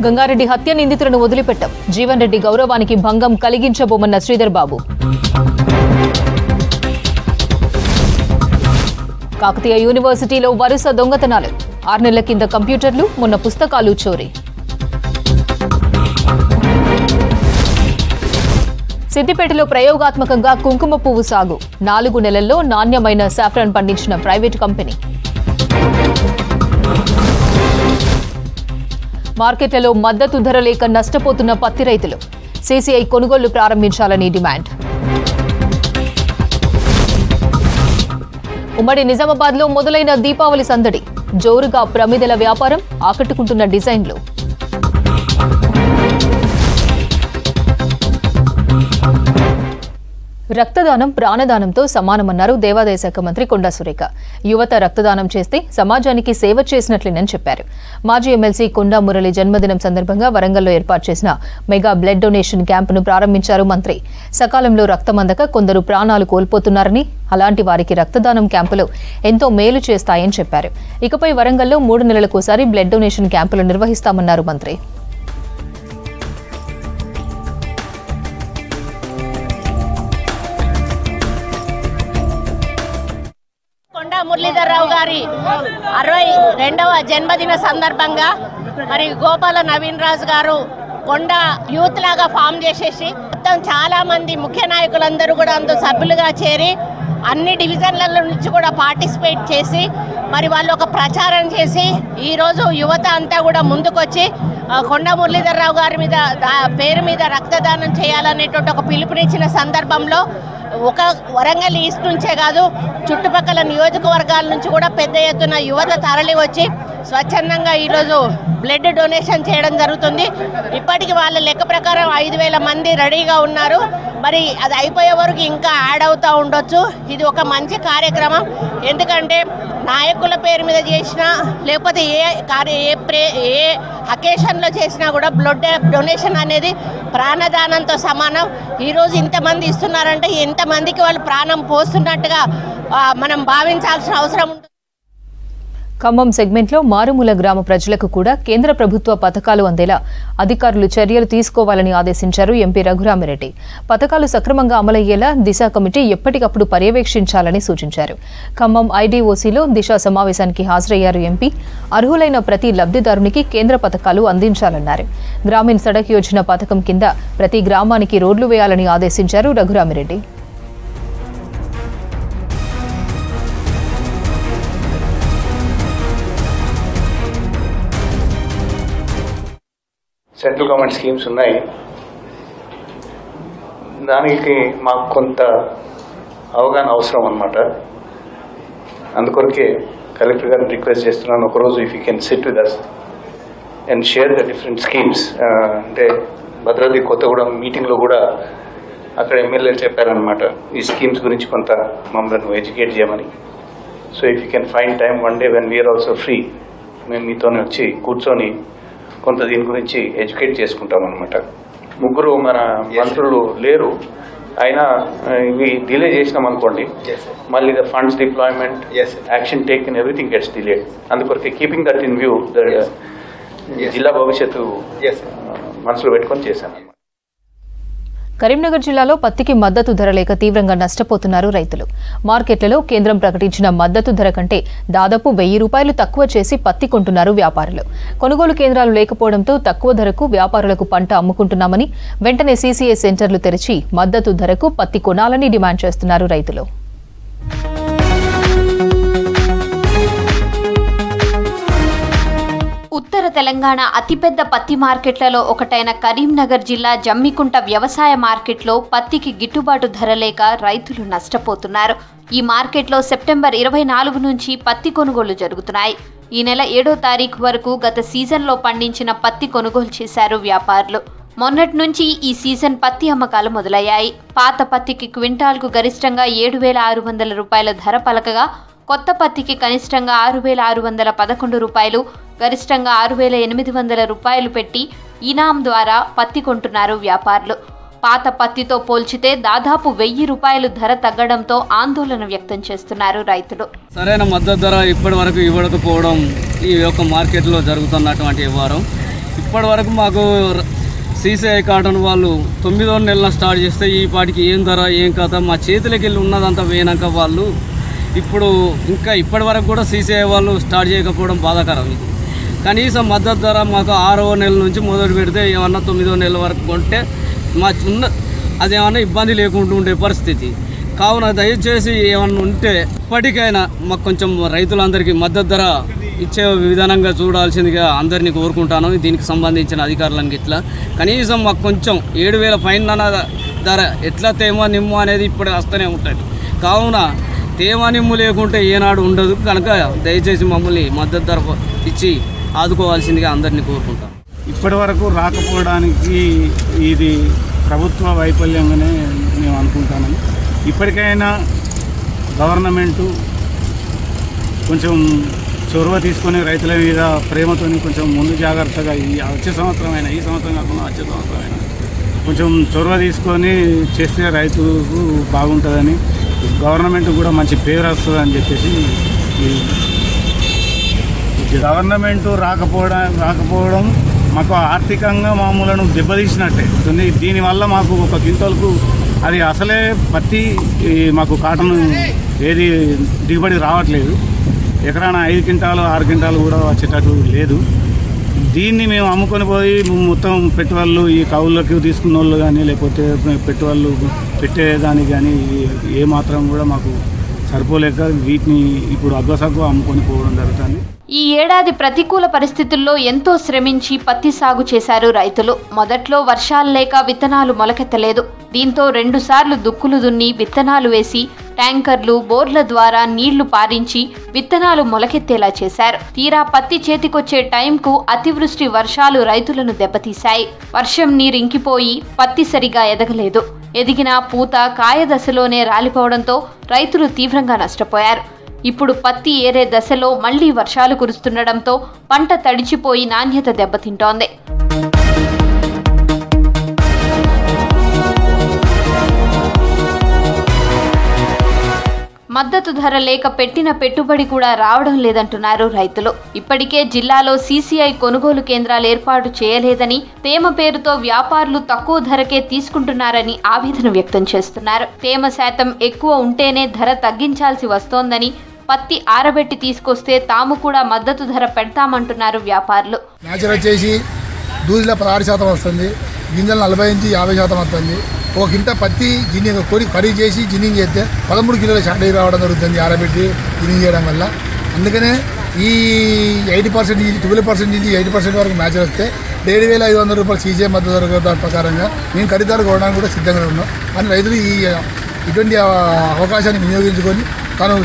గంగారెడ్డి హత్య నిందితులను వదిలిపెట్టాం జీవన్ రెడ్డి గౌరవానికి భంగం కలిగించబోమన్న శ్రీధర్ బాబు కాకతీయ యూనివర్సిటీలో వరుస దొంగతనాలు ఆరు నెలల కింద కంప్యూటర్లు మొన్న పుస్తకాలు చోరీ సిద్దిపేటలో ప్రయోగాత్మకంగా కుంకుమ పువ్వు సాగు నాలుగు నెలల్లో నాణ్యమైన సాఫ్రాన్ పండించిన ప్రైవేటు కంపెనీ మార్కెట్లలో మద్దతు ధర లేక నష్టపోతున్న పత్తి రైతులు సీసీఐ కొనుగోళ్లు ప్రారంభించాలని డిమాండ్ ఉమ్మడి నిజామాబాద్లో మొదలైన దీపావళి సందడి జోరుగా ప్రమిదల వ్యాపారం ఆకట్టుకుంటున్న డిజైన్లు రక్తదానం ప్రాణదానంతో సమానమన్నారు దేవాదాయ శాఖ మంత్రి కొండా సురేఖ యువత రక్తదానం చేస్తే సమాజానికి సేవ చేసినట్లేనని చెప్పారు మాజీ ఎమ్మెల్సీ కొండా మురళి జన్మదినం సందర్భంగా వరంగల్లో ఏర్పాటు చేసిన మెగా బ్లడ్ డొనేషన్ క్యాంపును ప్రారంభించారు మంత్రి సకాలంలో రక్తం అందక కొందరు ప్రాణాలు కోల్పోతున్నారని అలాంటి వారికి రక్తదానం క్యాంపులు ఎంతో మేలు చేస్తాయని చెప్పారు ఇకపై వరంగల్లో మూడు నెలలకోసారి బ్లడ్ డొనేషన్ క్యాంపులు నిర్వహిస్తామన్నారు మంత్రి కొండా మురళీధరరావు గారి అరవై రెండవ జన్మదిన సందర్భంగా మరి గోపాల నవీన్ రాజు గారు కొండ యూత్ లాగా ఫామ్ చేసేసి మొత్తం చాలా మంది ముఖ్య నాయకులందరూ కూడా అందులో సభ్యులుగా చేరి అన్ని డివిజన్ల నుంచి కూడా పార్టిసిపేట్ చేసి మరి వాళ్ళు ఒక ప్రచారం చేసి ఈరోజు యువత అంతా కూడా ముందుకొచ్చి ఆ, కొండ మురళీధరరావు గారి మీద దా- పేరు మీద రక్తదానం చేయాలనేటువంటి ఒక పిలుపునిచ్చిన సందర్భంలో ఒక వరంగల్ ఈస్ట్ నుంచే కాదు చుట్టుపక్కల నియోజకవర్గాల నుంచి కూడా పెద్ద ఎత్తున యువత తరలి వచ్చి స్వచ్ఛందంగా ఈరోజు బ్లడ్ డొనేషన్ చేయడం జరుగుతుంది ఇప్పటికి వాళ్ళ లెక్క ప్రకారం ఐదు వేల మంది రెడీగా ఉన్నారు మరి అది అయిపోయే వరకు ఇంకా యాడ్ అవుతూ ఉండొచ్చు ఇది ఒక మంచి కార్యక్రమం ఎందుకంటే నాయకుల పేరు మీద చేసినా లేకపోతే ఏ కార్య ఏ ప్రే ఏ అకేషన్లో చేసినా కూడా బ్లడ్ డొనేషన్ అనేది ప్రాణదానంతో సమానం ఈరోజు ఇంతమంది ఇస్తున్నారంటే ఎంతమందికి వాళ్ళు ప్రాణం పోస్తున్నట్టుగా ఆ, మనం భావించాల్సిన అవసరం ఉంటుంది ఖమ్మం సెగ్మెంట్లో మారుమూల గ్రామ ప్రజలకు కూడా కేంద్ర ప్రభుత్వ పథకాలు అందేలా అధికారులు చర్యలు తీసుకోవాలని ఆదేశించారు ఎంపీ రఘురామిరెడ్డి పథకాలు సక్రమంగా అమలయ్యేలా దిశ కమిటీ ఎప్పటికప్పుడు పర్యవేక్షించాలని సూచించారు ఖమ్మం ఐడీఓసీలో దిశ సమావేశానికి హాజరయ్యారు ఎంపీ అర్హులైన ప్రతి లబ్ధిదారునికి కేంద్ర పథకాలు అందించాలన్నారు గ్రామీణ సడక్ యోజన పథకం కింద ప్రతి గ్రామానికి రోడ్లు వేయాలని ఆదేశించారు రఘురామిరెడ్డి సెంట్రల్ గవర్నమెంట్ స్కీమ్స్ ఉన్నాయి దానికి మాకు కొంత అవగాహన అవసరం అనమాట అందుకొరకే కలెక్టర్ గారిని రిక్వెస్ట్ చేస్తున్నాను ఒకరోజు if you can sit with us and share the different schemes అంటే భద్రాద్రి కొత్తగూడెం మీటింగ్లో కూడా అక్కడ ఎమ్మెల్యేలు చెప్పారనమాట ఈ స్కీమ్స్ గురించి కొంత మమ్మల్ని ఎడ్యుకేట్ చేయమని so if you can find time one day when we are also free మేము మీతోనే వచ్చి కూర్చొని కొంత దీని గురించి ఎడ్యుకేట్ చేసుకుంటాం అనమాట ముగ్గురు మన మంత్రులు లేరు అయినా ఆ, ఇవి డిలే చేసినాం అనుకోండి మళ్ళీ the funds deployment action take in everything gets delayed అందుకొరకే కీపింగ్ దట్ ఇన్ వ్యూ జిల్లా భవిష్యత్తు ఆ, మనసులో పెట్టుకొని చేశాను కరీంనగర్ జిల్లాలో పత్తికి మద్దతు ధర లేక తీవ్రంగా నష్టపోతున్నారు రైతులు మార్కెట్లలో కేంద్రం ప్రకటించిన మద్దతు ధర కంటే దాదాపు వెయ్యి రూపాయలు తక్కువ చేసి పత్తి కొంటున్నారు వ్యాపారులు కొనుగోలు కేంద్రాలు లేకపోవడంతో తక్కువ ధరకు వ్యాపారులకు పంట అమ్ముకుంటున్నామని వెంటనే సీసీఐ సెంటర్లు తెరిచి మద్దతు ధరకు పత్తి కొనాలని డిమాండ్ చేస్తున్నారు రైతులు ఉత్తర తెలంగాణ అతిపెద్ద పత్తి మార్కెట్లలో ఒకటైన కరీంనగర్ జిల్లా జమ్మికుంట వ్యవసాయ మార్కెట్లో పత్తికి గిట్టుబాటు ధర లేక రైతులు నష్టపోతున్నారు ఈ మార్కెట్లో సెప్టెంబర్ ఇరవై నాలుగు నుంచి పత్తి కొనుగోలు జరుగుతున్నాయి ఈ నెల ఏడో తారీఖు వరకు గత సీజన్లో పండించిన పత్తి కొనుగోలు చేశారు వ్యాపారులు మొన్నటి నుంచి ఈ సీజన్ పత్తి అమ్మకాలు మొదలయ్యాయి పాత పత్తికి క్వింటాల్కు గరిష్టంగా ఏడు వేల ఆరు వందల రూపాయల ధర పలకగా కొత్త పత్తికి కనిష్టంగా ఆరు వేల ఆరు వందల పదకొండు రూపాయలు గరిష్టంగా ఆరు వేల ఎనిమిది వందల రూపాయలు పెట్టి ఇనాం ద్వారా పత్తి కొంటున్నారు వ్యాపారులు పాత పత్తితో పోల్చితే దాదాపు వెయ్యి రూపాయలు ధర తగ్గడంతో ఆందోళన వ్యక్తం చేస్తున్నారు రైతులు సరైన మద్దతు ధర ఇప్పటి వరకు ఇవ్వకపోవడం ఈ యొక్క మార్కెట్లో జరుగుతున్నటువంటి వ్యవహారం ఇప్పటి వరకు మాకు సీసీఐ కాటన్ వాళ్ళు తొమ్మిదో నెలల స్టార్ట్ చేస్తే ఈ పాటికి ఏం ధర ఏం కథ మా చేతిలోకి వెళ్ళి ఉన్నదంతా పోయినాక వాళ్ళు ఇప్పుడు ఇంకా ఇప్పటి వరకు కూడా సీసీఐ వాళ్ళు స్టార్ట్ చేయకపోవడం బాధాకరం ఇది కనీసం మద్దతు ధర మాకు ఆరో నెల నుంచి మొదలు పెడితే ఏమన్నా తొమ్మిదో నెలల వరకు కొంటే మా ఉన్న అదేమన్నా ఇబ్బంది లేకుండా ఉండే పరిస్థితి కావున దయచేసి ఏమన్నా ఉంటే ఇప్పటికైనా మాకు కొంచెం రైతులందరికీ మద్దతు ధర ఇచ్చే విధానంగా చూడాల్సిందిగా అందరినీ కోరుకుంటాను దీనికి సంబంధించిన అధికారులను ఇట్లా కనీసం మాకు కొంచెం ఏడు వేల పైన ధర ఎట్లా తేమ నిమ్ము అనేది ఇప్పుడు వస్తూనే ఉంటుంది కావున తేమ నిమ్ము లేకుంటే ఏనాడు ఉండదు కనుక దయచేసి మమ్మల్ని మద్దతు ధర ఇచ్చి ఆదుకోవాల్సిందిగా అందరినీ కోరుకుంటాం ఇప్పటి వరకు రాకపోవడానికి ఇది ప్రభుత్వ వైఫల్యంగానే మేము అనుకుంటాము ఇప్పటికైనా గవర్నమెంటు కొంచెం చొరవ తీసుకొని రైతుల మీద ప్రేమతోని కొంచెం ముందు జాగ్రత్తగా ఈ వచ్చే సంవత్సరం అయినా ఈ సంవత్సరం కాకుండా వచ్చే సంవత్సరం అయినా కొంచెం చొరవ తీసుకొని చేస్తే రైతుకు బాగుంటుందని గవర్నమెంట్ కూడా మంచి పేరు వస్తుంది అని చెప్పేసి ఈ గవర్నమెంట్ రాకపోవడం రాకపోవడం మాకు ఆర్థికంగా మామూలను దెబ్బతీసినట్టే దీని దీనివల్ల మాకు ఒక క్వింటల్కు అది అసలే పత్తి ఈ మాకు కాటన్ ఏది దిగుబడి రావట్లేదు ఎకరాన ఐదు క్వింటాలు ఆరు క్వింటాలు కూడా వచ్చేటట్టు లేదు దీన్ని మేము అమ్ముకొని పోయి మొత్తం పెట్టుబడులు ఈ కవులకు తీసుకున్న వాళ్ళు కానీ లేకపోతే పెట్టుబడులు పెట్టేదానికి కానీ ఏ మాత్రం కూడా మాకు సరిపోలేక వీటిని ఇప్పుడు అగ్గసగ్గు అమ్ముకొని పోవడం జరుగుతుంది ఈ ఏడాది ప్రతికూల పరిస్థితుల్లో ఎంతో శ్రమించి పత్తి సాగు చేశారు రైతులు మొదట్లో వర్షాలు లేక విత్తనాలు మొలకెత్తలేదు దీంతో రెండుసార్లు దుక్కులు దున్ని విత్తనాలు వేసి ట్యాంకర్లు బోర్ల ద్వారా నీళ్లు పారించి విత్తనాలు మొలకెత్తేలా చేశారు తీరా పత్తి చేతికొచ్చే టైంకు అతివృష్టి వర్షాలు రైతులను దెబ్బతీశాయి వర్షం నీరింకిపోయి పత్తి సరిగా ఎదగలేదు ఎదిగిన పూత కాయ దశలోనే రాలిపోవడంతో రైతులు తీవ్రంగా నష్టపోయారు ఇప్పుడు పత్తి ఏరే దశలో మళ్లీ వర్షాలు కురుస్తుండటంతో పంట తడిచిపోయి నాణ్యత దెబ్బతింటోంది మద్దతు ధర లేక పెట్టిన పెట్టుబడి కూడా రావడం లేదంటున్నారు రైతులు ఇప్పటికే జిల్లాలో సీసీఐ కొనుగోలు కేంద్రాలు ఏర్పాటు చేయలేదని తేమ పేరుతో వ్యాపారులు తక్కువ ధరకే తీసుకుంటున్నారని ఆవేదన వ్యక్తం చేస్తున్నారు తేమ శాతం ఎక్కువ ఉంటేనే ధర తగ్గించాల్సి వస్తోందని పత్తి ఆరబెట్టి తీసుకొస్తే తాము కూడా మద్దతు ధర పెడతామంటున్నారు వ్యాపారులు న్యాచురల్ వచ్చేసి దూదిలో పదహారు శాతం వస్తుంది గింజలు నలభై నుంచి యాభై శాతం వస్తుంది ఒక గింట పత్తి జిన్నింగ్ కొరి కర్రీ చేసి జిన్నింగ్ చేస్తే పదమూడు కిలోల షార్ట్ రావడం జరుగుతుంది ఆరబెట్టి జిన్నింగ్ చేయడం వల్ల అందుకనే ఈ ఎయిటీ పర్సెంట్ నుంచి ట్వెల్వ్ పర్సెంట్ నుంచి ఎయిటీ పర్సెంట్ వరకు మ్యాచ్ వస్తే ఏడు వేల ఐదు వందల రూపాయలు సీజే మద్దతు ధర దాని ప్రకారంగా మేము ఖరీదారు కొనడానికి కూడా సిద్ధంగా ఉన్నాం కానీ రైతులు ఈ ఇటువంటి అవకాశాన్ని వినియోగించుకొని తను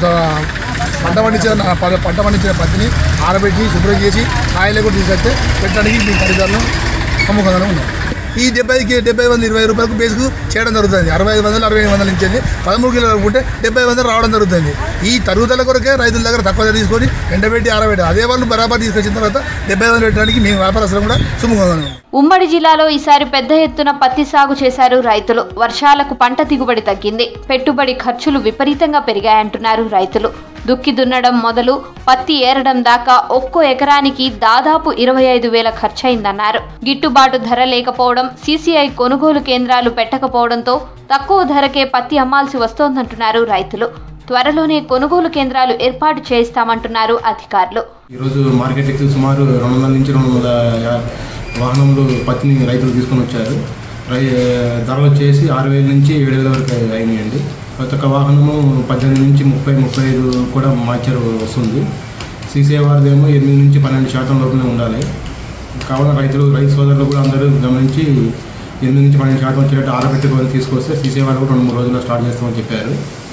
పంట పండించిన పంట పండించిన పత్తిని ఆరబెట్టి శుభ్రం చేసి ఆయిల్ కూడా తీసుకొస్తే పెట్టడానికి మీ ఖరీదారులు అమ్ముకుందానే ఉన్నాం ఈ డెబ్బైకి డెబ్బై వందల ఇరవై రూపాయలకు బేసుకు చేయడం జరుగుతుంది అరవై ఐదు వందలు అరవై ఐదు వందల నుంచి వెళ్ళి పదమూడు కిలోలు అనుకుంటే డెబ్బై వందలు రావడం జరుగుతుంది ఈ తరుగుదల కొరకే రైతుల దగ్గర తక్కువ ధర తీసుకొని ఎండబెట్టి ఆరబెట్టి అదే వాళ్ళు బరాబర్ తీసుకొచ్చిన తర్వాత డెబ్బై వందలు పెట్టడానికి మేము వ్యాపారస్తులు కూడా సుముఖంగా ఉమ్మడి జిల్లాలో ఈసారి పెద్ద ఎత్తున పత్తి సాగు చేశారు రైతులు వర్షాలకు పంట దిగుబడి తగ్గింది పెట్టుబడి ఖర్చులు విపరీతంగా పెరిగాయంటున్నారు రైతులు దుక్కి దున్నడం మొదలు పత్తి ఏరడం దాకా ఒక్కో ఎకరానికి దాదాపు ఇరవై ఐదు వేల ఖర్చయిందన్నారు గిట్టుబాటు ధర లేకపోవడం సీసీఐ కొనుగోలు కేంద్రాలు పెట్టకపోవడంతో తక్కువ ధరకే పత్తి అమ్మాల్సి వస్తోందంటున్నారు రైతులు త్వరలోనే కొనుగోలు కేంద్రాలు ఏర్పాటు చేయిస్తామంటున్నారు అధికారులు ఈరోజు మార్కెట్కి సుమారు రెండు వందల నుంచి రెండు వందల యా- వాహనములు పత్తిని రైతులు తీసుకొని వచ్చారు రై ధరలు వచ్చేసి ఆరు వేల నుంచి ఏడు వేల వరకు అయినాయండి ప్రతి ఒక్క వాహనము పద్దెనిమిది నుంచి ముప్పై ముప్పై ఐదు కూడా మార్చర్ వస్తుంది సీసీఐ వారిదేమో ఎనిమిది నుంచి పన్నెండు శాతం లోపలే ఉండాలి కావున రైతులు రైతు సోదరులు కూడా అందరూ గమనించి ఎనిమిది నుంచి పన్నెండు శాతం వచ్చేటట్టు ఆరబెట్టుకొని తీసుకొస్తే సీసీఐ వారు కూడా రెండు మూడు రోజుల్లో స్టార్ట్ చేస్తామని చెప్పారు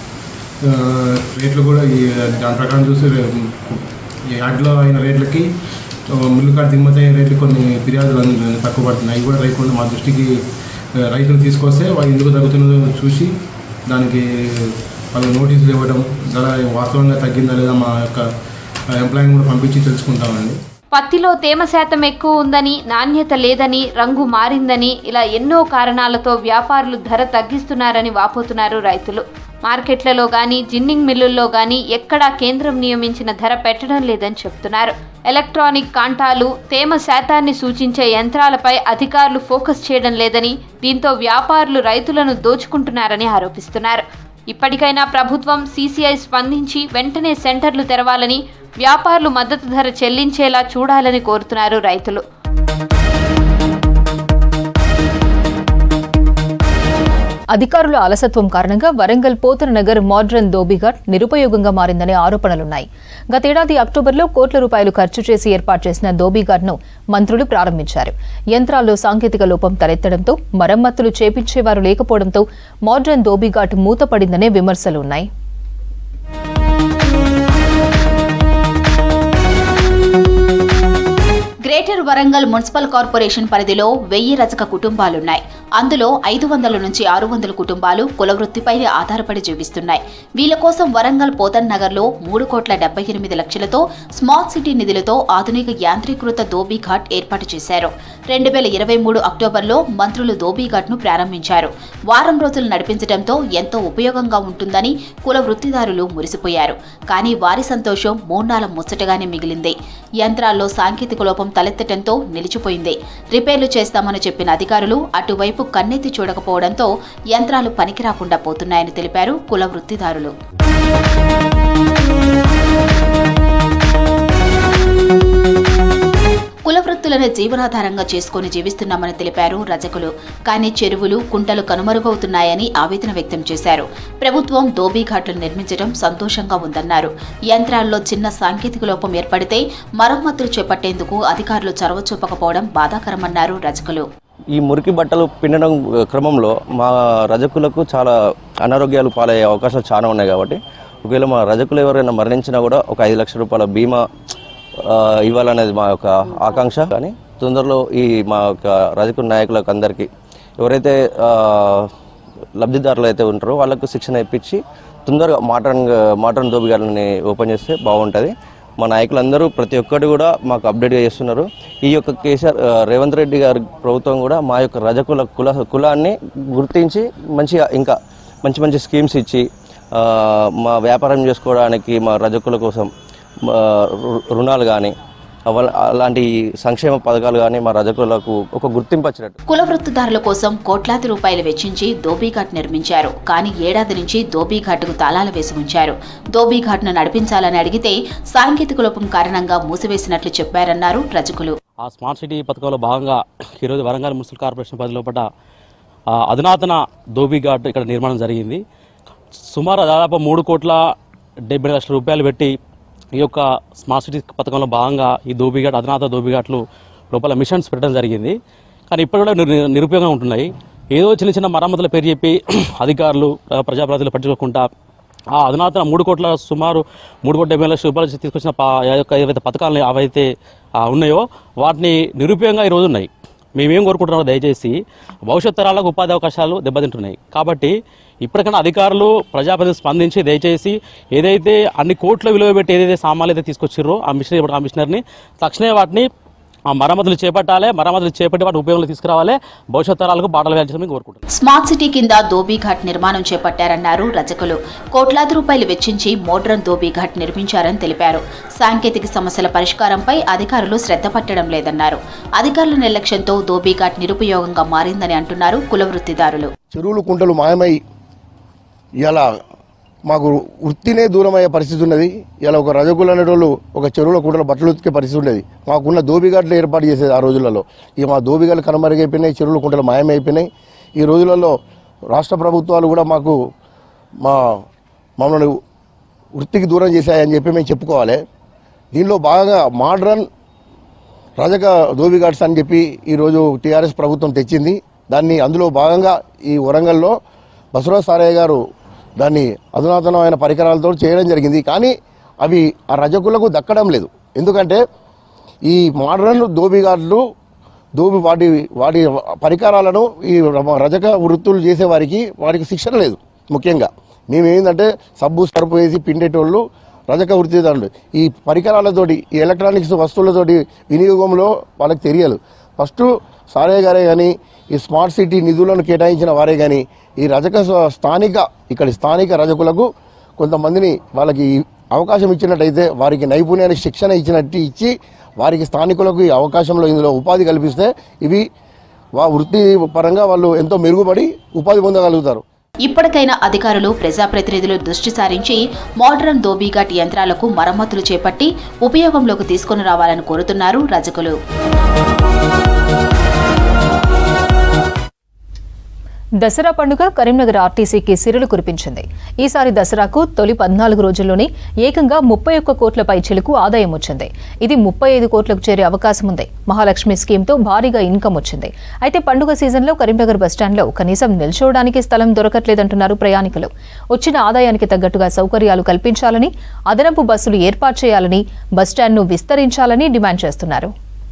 ఆ, రేట్లు కూడా ఈ దాని ప్రకారం చూసి రే- ఈ యాడ్లో అయిన రేట్లకి ఆ, మిల్లు కాడ దిగుమతి అయ్యే రేట్లు కొన్ని ఫిర్యాదులు అన్ని తక్కువ పడుతున్నాయి అవి కూడా రైతులు మా దృష్టికి ఆ, రైతులు తీసుకొస్తే వాళ్ళు ఎందుకు తగ్గుతున్నదో చూసి దానికి వాళ్ళు నోటీసులు ఇవ్వడం ధర వాస్తవంగా తగ్గిందా లేదా మా యొక్క ఎంప్లాయీని కూడా పంపించి తెలుసుకుంటామండి పత్తిలో తేమ శాతం ఎక్కువ ఉందని నాణ్యత లేదని రంగు మారిందని ఇలా ఎన్నో కారణాలతో వ్యాపారులు ధర తగ్గిస్తున్నారని వాపోతున్నారు రైతులు మార్కెట్లలో గాని జిన్నింగ్ మిల్లుల్లో గాని ఎక్కడా కేంద్రం నియమించిన ధర పెట్టడం లేదని చెప్తున్నారు ఎలక్ట్రానిక్ కాంటాలు తేమ శాతాన్ని సూచించే యంత్రాలపై అధికారులు ఫోకస్ చేయడం లేదని దీంతో వ్యాపారులు రైతులను దోచుకుంటున్నారని ఆరోపిస్తున్నారు ఇప్పటికైనా ప్రభుత్వం సీసీఐ స్పందించి వెంటనే సెంటర్లు తెరవాలని వ్యాపారులు మద్దతు ధర చెల్లించేలా చూడాలని కోరుతున్నారు రైతులు అధికారుల అలసత్వం కారణంగా వరంగల్ పోతన నగర్ మోడ్రన్ దోబిఘాట్ నిరుపయోగంగా మారిందనే ఆరోపణలున్నాయి గతేడాది అక్టోబర్లో కోట్ల రూపాయలు ఖర్చు చేసి ఏర్పాటు చేసిన దోబిఘాట్ను మంత్రులు ప్రారంభించారు యంత్రాల్లో సాంకేతిక లోపం తలెత్తడంతో మరమ్మతులు చేపించేవారు లేకపోవడంతో మోడ్రన్ దోబిఘాట్ మూతపడిందనే విమర్శలు ఉన్నాయి గ్రేటర్ వరంగల్ మున్సిపల్ కార్పొరేషన్ పరిధిలో వెయ్యి రజక కుటుంబాలున్నాయి అందులో ఐదు వందల నుంచి ఆరు వందల కుటుంబాలు కులవృత్తిపై ఆధారపడి జీవిస్తున్నాయి వీళ్ళ కోసం వరంగల్ పోతన్ నగర్లో మూడు కోట్ల డెబ్బై ఎనిమిది లక్షలతో స్మార్ట్ సిటీ నిధులతో ఆధునిక యాంత్రీకృత దోబీ ఘాట్ ఏర్పాటు చేశారు రెండు వేల ఇరవై మూడు అక్టోబర్లో మంత్రులు దోబీ ఘాట్ను ప్రారంభించారు వారం రోజులు నడిపించడంతో ఎంతో ఉపయోగంగా ఉంటుందని కుల వృత్తిదారులు మురిసిపోయారు కానీ వారి సంతోషం మూన్నాళ్ళ ముచ్చటగానే మిగిలింది యంత్రాల్లో సాంకేతిక లోపం తలెత్తడంతో నిలిచిపోయింది రిపేర్లు చేస్తామని చెప్పిన అధికారులు అటువైపు కన్నెత్తి చూడకపోవడంతో యంత్రాలు పనికిరాకుండా పోతున్నాయని తెలిపారు కుల వృత్తిదారులు కుల వృత్తులను జీవనాధారంగా చేసుకుని జీవిస్తున్నామని తెలిపారు రజకులు కానీ చెరువులు కుంటలు కనుమరుగవుతున్నాయని ఆవేదన వ్యక్తం చేశారు ప్రభుత్వం దోబీ ఘాట్లు నిర్మించడం సంతోషంగా ఉందన్నారు యంత్రాల్లో చిన్న సాంకేతిక లోపం ఏర్పడితే మరమ్మతులు చేపట్టేందుకు అధికారులు చొరవ చూపకపోవడం బాధాకరమన్నారు రజకులు ఈ మురికి బట్టలు పిండడం క్రమంలో మా రజకులకు చాలా అనారోగ్యాలు పాలయ్యే అవకాశాలు చాలా ఉన్నాయి కాబట్టి ఒకవేళ మా రజకులు ఎవరైనా మరణించినా కూడా ఒక ఐదు లక్షల రూపాయల బీమా ఆ, ఇవ్వాలనేది మా యొక్క ఆకాంక్ష కానీ తొందరలో ఈ మా యొక్క రజకుల నాయకులకు అందరికీ ఎవరైతే ఆ, లబ్ధిదారులు అయితే ఉంటారో వాళ్ళకు శిక్షణ ఇప్పించి తొందరగా మాటన్ మాటన్ దోబిగాలని ఓపెన్ చేస్తే బాగుంటుంది మా నాయకులందరూ ప్రతి ఒక్కటి కూడా మాకు అప్డేట్ చేస్తున్నారు ఈ యొక్క కేసీఆర్ ఆ, రేవంత్ రెడ్డి గారి ప్రభుత్వం కూడా మా యొక్క రజకుల కుల కులాన్ని గుర్తించి మంచిగా ఇంకా మంచి మంచి స్కీమ్స్ ఇచ్చి ఆ, మా వ్యాపారం చేసుకోవడానికి మా రజకుల కోసం ఆ, రు- రుణాలు కానీ అలాంటి సంక్షేమ పథకాలు కానీ మా రజకులకు ఒక గుర్తింపు వచ్చినట్టు కుల వృత్తిదారుల కోసం కోట్లాది రూపాయలు వెచ్చించి దోబీఘాట్ నిర్మించారు కానీ ఏడాది నుంచి దోబీఘాట్కు తాళాలు వేసి ఉంచారు దోబీఘాట్ను నడిపించాలని అడిగితే సాంకేతిక లోపం కారణంగా మూసివేసినట్లు చెప్పారన్నారు రజకులు ఆ స్మార్ట్ సిటీ పథకంలో భాగంగా ఈరోజు వరంగల్ మున్సిపల్ కార్పొరేషన్ పరిధిలో పడ్డ ఆ, అధునాతన దోబీ ఘాట్ ఇక్కడ నిర్మాణం జరిగింది సుమారు దాదాపు మూడు కోట్ల డెబ్బై లక్షల రూపాయలు పెట్టి ఈ యొక్క స్మార్ట్ సిటీ పథకంలో భాగంగా ఈ దోబీఘాట్ అధునాత దోబీఘాట్లు లోపల మిషన్స్ పెట్టడం జరిగింది కానీ ఇప్పుడు కూడా నిరు- నిరుపయోగంగా ఉంటున్నాయి ఏదో చిన్న చిన్న మరమ్మతుల పేరు చెప్పి అధికారులు ఆ, ప్రజాప్రతినిధులు పట్టించుకోకుండా ఆ అధునాతన మూడు కోట్ల సుమారు మూడు కోట్ల డెబ్బై లక్షల రూపాయలు తీసుకొచ్చిన ప- ఆ యొక్క ఏవైతే పథకాలు అవైతే ఆ, ఉన్నాయో వాటిని నిరుపయోగంగా ఈరోజు ఉన్నాయి మేమేం కోరుకుంటున్నామో దయచేసి భవిష్యత్ తరాలకు ఉపాధి అవకాశాలు దెబ్బతింటున్నాయి కాబట్టి ఇప్పటికైనా అధికారులు ప్రజాప్రతినిధులు స్పందించి దయచేసి ఏదైతే అన్ని కోట్ల విలువ పెట్టి ఏదైతే సామాన్లు అయితే తీసుకొచ్చిర్రో ఆ మిషనరీ ఆ మిషనరీని తక్షణమే వాటిని ఆ మరమ్మతులు చేపట్టాలి మరమ్మతులు చేపట్టి వాటి ఉపయోగంలో తీసుకురావాలి భవిష్యత్ తరాలకు బాటలు వేయాల్సింది కోరుకుంటున్నాం స్మార్ట్ సిటీ కింద దోబీఘాట్ నిర్మాణం చేపట్టారన్నారు రజకులు కోట్లాది రూపాయలు వెచ్చించి మోడ్రన్ దోబీఘాట్ నిర్మించారని తెలిపారు సాంకేతిక సమస్యల పరిష్కారంపై అధికారులు శ్రద్ధ పట్టడం లేదన్నారు అధికారుల నిర్లక్ష్యంతో దోబీఘాట్ నిరుపయోగంగా మారిందని అంటున్నారు కుల వృత్తిదారులు చెరువులు కుంటలు మాయమై ఇలా మాకు వృత్తినే దూరమయ్యే పరిస్థితి ఉన్నది ఇలా ఒక రజకులు అనేటోళ్ళు ఒక చెరువుల కుంటలో బట్టలు ఉతికే పరిస్థితి ఉండేది మాకున్న దోబిఘాట్లు ఏర్పాటు చేసేది ఆ రోజులలో ఇక మా దోబిఘాట్లు కనుమరుగైపోయినాయి చెరువుల కుంటలు మాయమైపోయినాయి ఈ రోజులలో రాష్ట్ర ప్రభుత్వాలు కూడా మాకు మా మమ్మల్ని వృత్తికి దూరం చేశాయని చెప్పి మేము చెప్పుకోవాలి దీనిలో బాగా మోడ్రన్ రజక దోబిఘాట్స్ అని చెప్పి ఈరోజు టీఆర్ఎస్ ప్రభుత్వం తెచ్చింది దాన్ని అందులో భాగంగా ఈ వరంగల్లో బసవరాజ్ సారయ్య గారు దాన్ని అధునాతనమైన పరికరాలతో చేయడం జరిగింది కానీ అవి ఆ రజకులకు దక్కడం లేదు ఎందుకంటే ఈ మోడర్న్ దోబిఘాట్లు దోబి వాటి వాటి పరికరాలను ఈ రజక వృత్తులు చేసే వారికి వారికి శిక్షణ లేదు ముఖ్యంగా మేము ఏంటంటే సబ్బు సరుపు వేసి పిండేటోళ్ళు రజక వృత్తిదారులు ఈ పరికరాలతోటి ఈ ఎలక్ట్రానిక్స్ వస్తువులతోటి వినియోగంలో వాళ్ళకి తెలియదు ఫస్ట్ సారే గారే కానీ ఈ స్మార్ట్ సిటీ నిధులను కేటాయించిన వారే కానీ ఈ రజక స్వ- స్థానిక ఇక్కడి స్థానిక రజకులకు కొంతమందిని వాళ్ళకి అవకాశం ఇచ్చినట్టయితే వారికి నైపుణ్యానికి శిక్షణ ఇచ్చినట్టు ఇచ్చి వారికి స్థానికులకు ఈ అవకాశంలో ఇందులో ఉపాధి కల్పిస్తే ఇవి వా వృత్తి పరంగా వాళ్ళు ఎంతో మెరుగుపడి ఉపాధి పొందగలుగుతారు ఇప్పటికైనా అధికారులు ప్రజాప్రతినిధులు దృష్టి సారించి మోడ్రన్ దోబీఘాట్ యంత్రాలకు మరమ్మతులు చేపట్టి ఉపయోగంలోకి తీసుకుని రావాలని కోరుతున్నారు రజకులు దసరా పండుగ కరీంనగర్ ఆర్టీసీకి సిరులు కురిపించింది ఈసారి దసరాకు తొలి పద్నాలుగు రోజుల్లోనే ఏకంగా ముప్పై ఒక్క కోట్ల పైచిలకు ఆదాయం వచ్చింది ఇది ముప్పై ఐదు కోట్లకు చేరే అవకాశం ఉంది మహాలక్ష్మి స్కీమ్తో భారీగా ఇన్కమ్ వచ్చింది అయితే పండుగ సీజన్లో కరీంనగర్ బస్టాండ్లో కనీసం నిల్చోవడానికి స్థలం దొరకట్లేదంటున్నారు ప్రయాణికులు వచ్చిన ఆదాయానికి తగ్గట్టుగా సౌకర్యాలు కల్పించాలని అదనపు బస్సులు ఏర్పాటు చేయాలని బస్టాండ్ను విస్తరించాలని డిమాండ్ చేస్తున్నారు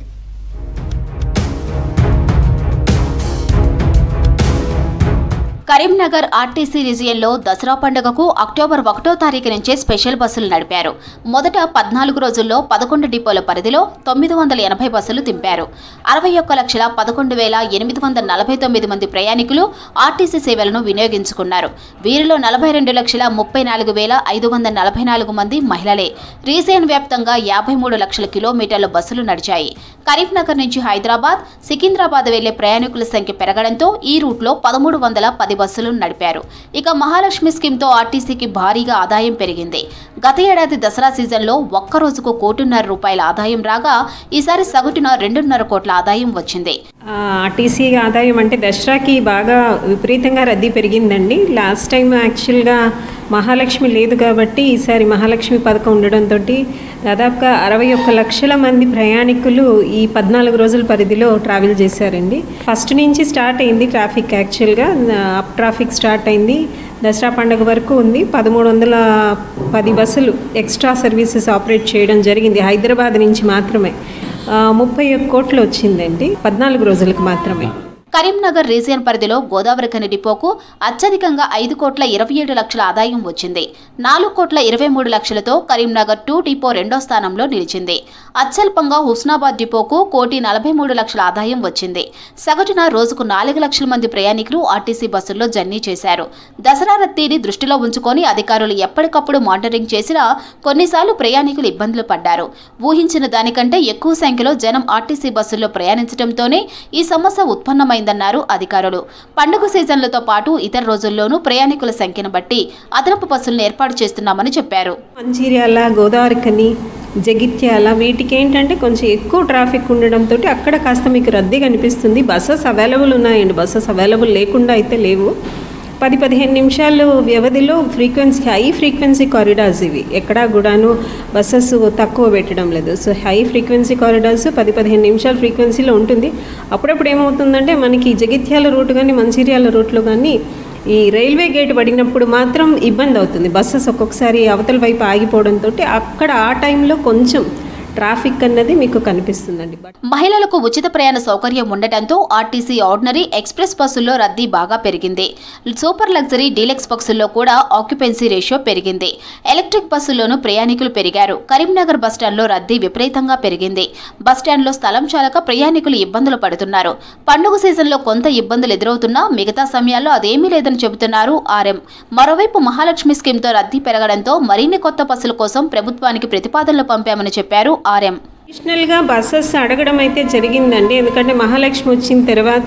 కరీంనగర్ ఆర్టీసీ రీజియన్లో దసరా పండుగకు అక్టోబర్ ఒకటో తారీఖు నుంచే స్పెషల్ బస్సులు నడిపారు మొదట పద్నాలుగు రోజుల్లో పదకొండు డిపోల పరిధిలో తొమ్మిది వందల ఎనభై బస్సులు తింపారు అరవై ఒక్క లక్షల పదకొండు వేల ఎనిమిది వందల నలభై తొమ్మిది మంది ప్రయాణికులు ఆర్టీసీ సేవలను వినియోగించుకున్నారు వీరిలో నలభై రెండు లక్షల ముప్పై నాలుగు వేల ఐదు వందల నలభై నాలుగు మంది మహిళలే రీజియన్ వ్యాప్తంగా యాభై మూడు లక్షల కిలోమీటర్ల బస్సులు నడిచాయి కరీంనగర్ నుంచి హైదరాబాద్ సికింద్రాబాద్ వెళ్లే ప్రయాణికుల సంఖ్య పెరగడంతో ఈ రూట్లో పదమూడు వందల పది బస్సులను నడిపారు ఇక మహాలక్ష్మి స్కీమ్తో ఆర్టీసీకి భారీగా ఆదాయం పెరిగింది గత ఏడాది దసరా సీజన్లో ఒక్క రోజుకు కోటిన్నర రూపాయల ఆదాయం రాగా ఈసారి సగటున రెండున్నర కోట్ల ఆదాయం వచ్చింది ఆ, ఆర్టీసీ ఆదాయం అంటే దసరాకి బాగా విపరీతంగా రద్దీ పెరిగిందండి లాస్ట్ టైం యాక్చువల్గా మహాలక్ష్మి లేదు కాబట్టి ఈసారి మహాలక్ష్మి పథకం ఉండడంతో దాదాపుగా అరవై ఒక్క లక్షల మంది ప్రయాణికులు ఈ పద్నాలుగు రోజుల పరిధిలో ట్రావెల్ చేశారండి ఫస్ట్ నుంచి స్టార్ట్ అయింది ట్రాఫిక్ యాక్చువల్గా అప్ ట్రాఫిక్ స్టార్ట్ అయింది దసరా పండుగ వరకు ఉంది పదమూడు వందల పది బస్సులు ఎక్స్ట్రా సర్వీసెస్ ఆపరేట్ చేయడం జరిగింది హైదరాబాద్ నుంచి మాత్రమే ఆ, ముప్పై ఒక్క కోట్లు వచ్చిందండి పద్నాలుగు రోజులకు మాత్రమే కరీంనగర్ రీజియన్ పరిధిలో గోదావరి ఖని డిపోకు అత్యధికంగా ఐదు కోట్ల ఇరవై ఏడు లక్షల ఆదాయం వచ్చింది నాలుగు కోట్ల ఇరవై మూడు లక్షలతో కరీంనగర్ టూ డిపో రెండో స్థానంలో నిలిచింది అత్యల్పంగా హుస్నాబాద్ డిపోకు కోటి నలభై మూడు లక్షల ఆదాయం వచ్చింది సగటున రోజుకు నాలుగు లక్షల మంది ప్రయాణికులు ఆర్టీసీ బస్సుల్లో జర్నీ చేశారు దసరా రద్దీని దృష్టిలో ఉంచుకొని అధికారులు ఎప్పటికప్పుడు మానిటరింగ్ చేసినా కొన్నిసార్లు ప్రయాణికులు ఇబ్బందులు పడ్డారు ఊహించిన దానికంటే ఎక్కువ సంఖ్యలో జనం ఆర్టీసీ బస్సుల్లో ప్రయాణించడంతోనే ఈ సమస్య ఉత్పన్నమైందన్నారు అధికారులు పండుగ సీజన్లతో పాటు ఇతర రోజుల్లోనూ ప్రయాణికుల సంఖ్యను బట్టి అదనపు బస్సులను ఏర్పాటు చేస్తున్నామని చెప్పారు మంచిర్యాల గోదావరికని జగిత్యాల వీటికి ఏంటంటే కొంచెం ఎక్కువ ట్రాఫిక్ ఉండడంతో అక్కడ కాస్త మీకు రద్దీ కనిపిస్తుంది బస్సెస్ అవైలబుల్ ఉన్నాయండి బస్సెస్ అవైలబుల్ లేకుండా అయితే లేవు పది పదిహేను నిమిషాలు వ్యవధిలో ఫ్రీక్వెన్సీ హై ఫ్రీక్వెన్సీ కారిడార్స్ ఇవి ఎక్కడా కూడాను బస్సెస్ తక్కువ పెట్టడం లేదు సో హై ఫ్రీక్వెన్సీ కారిడార్స్ పది పదిహేను నిమిషాల ఫ్రీక్వెన్సీలో ఉంటుంది అప్పుడప్పుడు ఏమవుతుందంటే మనకి జగిత్యాల రూట్ కానీ మంచిర్యాల రూట్లో కానీ ఈ రైల్వే గేట్ పడినప్పుడు మాత్రం ఇబ్బంది అవుతుంది బస్సెస్ ఒక్కొక్కసారి అవతల వైపు ఆగిపోవడంతో అక్కడ ఆ టైంలో కొంచెం ట్రాఫిక్ అన్నది మీకు కనిపిస్తుందండి బట్ మహిళలకు ఉచిత ప్రయాణ సౌకర్యం ఉండటంతో ఆర్టీసీ ఆర్డినరీ ఎక్స్ప్రెస్ బస్సుల్లో రద్దీ బాగా పెరిగింది సూపర్ లగ్జరీ డీలక్స్ బస్సుల్లో కూడా ఆక్యుపెన్సీ రేషియో పెరిగింది ఎలక్ట్రిక్ బస్సుల్లోనూ ప్రయాణికులు పెరిగారు కరీంనగర్ బస్టాండ్లో రద్దీ విపరీతంగా పెరిగింది బస్టాండ్లో స్థలం చాలక ప్రయాణికులు ఇబ్బందులు పడుతున్నారు పండుగ సీజన్లో కొంత ఇబ్బందులు ఎదురవుతున్నా మిగతా సమయాల్లో అదేమీ లేదని చెబుతున్నారు ఆర్ఎం మరోవైపు మహాలక్ష్మి స్కీమ్తో రద్దీ పెరగడంతో మరిన్ని కొత్త బస్సుల కోసం ప్రభుత్వానికి ప్రతిపాదనలు పంపామని చెప్పారు ఆర్ఎం అడిషనల్గా బస్సెస్ అడగడం అయితే జరిగిందండి ఎందుకంటే మహాలక్ష్మి వచ్చిన తర్వాత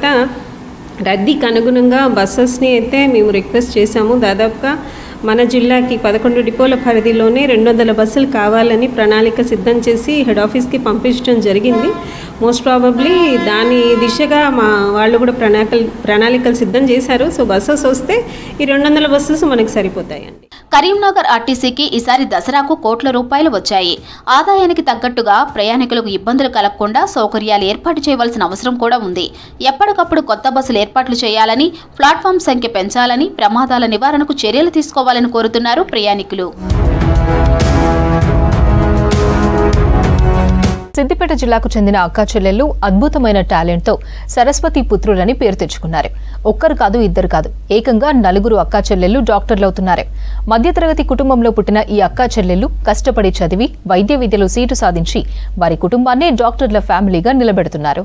రద్దీకి అనుగుణంగా బస్సెస్ని అయితే మేము రిక్వెస్ట్ చేశాము దాదాపుగా మన జిల్లాకి పదకొండు డిపోల పరిధిలోనే రెండు వందల బస్సులు కావాలని ప్రణాళిక సిద్ధం చేసి హెడ్ ఆఫీస్కి పంపించడం జరిగింది మోస్ట్ ప్రాబబ్లీ దాని దిశగా మా వాళ్ళు కూడా ప్రణాళికలు ప్రణాళికలు సిద్ధం చేశారు సో బస్సెస్ వస్తే ఈ రెండు వందల బస్సెస్ మనకి సరిపోతాయండి కరీంనగర్ ఆర్టీసీకి ఈసారి దసరాకు కోట్ల రూపాయలు వచ్చాయి ఆదాయానికి తగ్గట్టుగా ప్రయాణికులకు ఇబ్బందులు కలగకుండా సౌకర్యాలు ఏర్పాటు చేయవలసిన అవసరం కూడా ఉంది ఎప్పటికప్పుడు కొత్త బస్సులు ఏర్పాట్లు చేయాలని ప్లాట్ఫామ్ సంఖ్య పెంచాలని ప్రమాదాల నివారణకు చర్యలు తీసుకోవాలని కోరుతున్నారు ప్రయాణికులు సిద్దిపేట జిల్లాకు చెందిన అక్కా చెల్లెళ్ళు అద్భుతమైన టాలెంట్తో సరస్వతి పుత్రులని పేరు తెచ్చుకున్నారు ఒక్కరు కాదు ఇద్దరు కాదు ఏకంగా నలుగురు అక్కా చెల్లెళ్ళు డాక్టర్లవుతున్నారు మధ్యతరగతి కుటుంబంలో పుట్టిన ఈ అక్కా చెల్లెళ్ళు కష్టపడి చదివి వైద్య విద్యలో సీటు సాధించి వారి కుటుంబాన్నే డాక్టర్ల ఫ్యామిలీగా నిలబెడుతున్నారు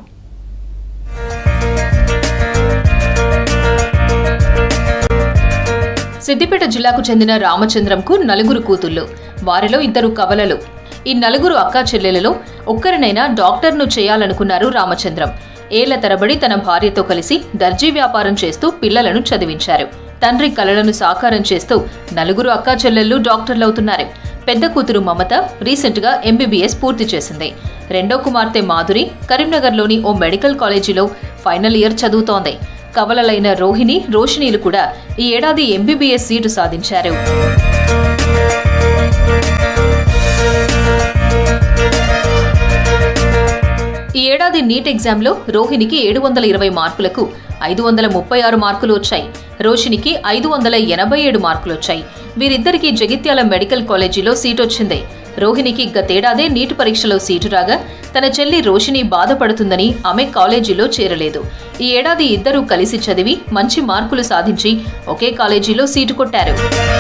సిద్దిపేట జిల్లాకు చెందిన రామచంద్రంకు నలుగురు కూతుళ్ళు వారిలో ఇద్దరు కవలలు ఈ నలుగురు అక్కా చెల్లెలలో ఒక్కరినైనా డాక్టర్ను చేయాలనుకున్నారు రామచంద్రం ఏళ్ల తరబడి తన భార్యతో కలిసి దర్జీ వ్యాపారం చేస్తూ పిల్లలను చదివించారు తండ్రి కలలను సాకారం చేస్తూ నలుగురు అక్కా చెల్లెళ్ళు డాక్టర్లవుతున్నారు పెద్ద కూతురు మమత రీసెంట్గా ఎంబీబీఎస్ పూర్తి చేసింది రెండో కుమార్తె మాధురి కరీంనగర్లోని ఓ మెడికల్ కాలేజీలో ఫైనల్ ఇయర్ చదువుతోంది కవలలైన రోహిణి రోషిణీలు కూడా ఈ ఏడాది ఎంబీబీఎస్ సీటు సాధించారు ఈ ఏడాది నీట్ ఎగ్జామ్లో రోహిణికి ఏడు వందల ఇరవై మార్కులకు ఐదు వందల ముప్పై ఆరు మార్కులు వచ్చాయి రోషినికి ఐదు వందల ఎనభై ఏడు మార్కులు వచ్చాయి వీరిద్దరికీ జగిత్యాల మెడికల్ కాలేజీలో సీట్ వచ్చింది రోహిణికి గతేడాదే నీట్ పరీక్షలో సీటు రాగా తన చెల్లి రోషిని బాధపడుతుందని ఆమె కాలేజీలో చేరలేదు ఈ ఏడాది ఇద్దరూ కలిసి చదివి మంచి మార్కులు సాధించి ఒకే కాలేజీలో సీటు కొట్టారు